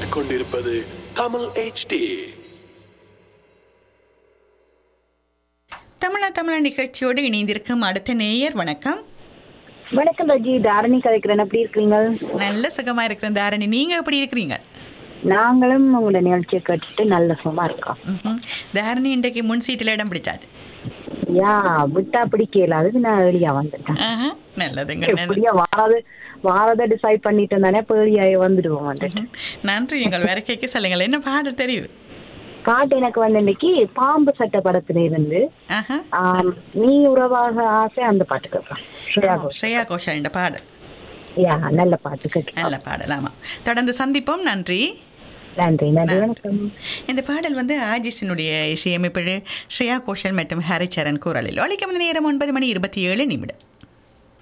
கேட்டுக்கொண்டிருப்பது தமிழ் HD தமிழா தமிழா நிகழ்ச்சியோடு இணைந்திருக்கும் அடுத்த நேயர் வணக்கம் வணக்கம் ரஜி தாரணி கதைக்கிறேன் எப்படி இருக்கிறீங்க நல்ல சுகமா இருக்கிற தாரணி நீங்க எப்படி இருக்கிறீங்க நாங்களும் உங்களோட நிகழ்ச்சியை கேட்டுட்டு நல்ல சுகமா இருக்கோம் ம்ஹும். தாரணி இன்றைக்கு முன் சீட்டில் இடம் பிடிச்சாது யா விட்டா பிடிக்கல அதுக்கு நான் வெளியா வந்துட்டேன் ஆஹா, நல்லதுங்க நல்லது. எப்படியா வாரது வாரத டிசைட் பண்ணிட்டு தானே பேடியாய வந்துடுவோம் வந்துட்டு ம்ஹும். நன்றி எங்கள் வேறக்கைக்கு சொல்லுங்கள் என்ன பாடல் தெரியும் பாட்டு எனக்கு வந்து இன்னைக்கு பாம்பு சட்ட படத்துல இருந்து ஆஹா ஆம், நீ உறவாக ஆசை அந்த பாட்டு கேட்கலாம் ஸ்ரேயா கோஷல். ஸ்ரேயா கோஷல் இந்த பாடல் யா நல்ல பாட்டு கேட்கலாம் நல்ல பாடல் ஆமாம் தொடர்ந்து சந்திப்போம் நன்றி நன்றி நன்றி வணக்கம் இந்த பாடல் வந்து ஆஜிஸினுடைய இசையமைப்பு ஸ்ரேயா கோஷல் மற்றும் ஹரிச்சரன் குரலில் ஒழிக்கும் நேரம் ஒன்பது மணி இருபத்தி ஏழு நிமிடம்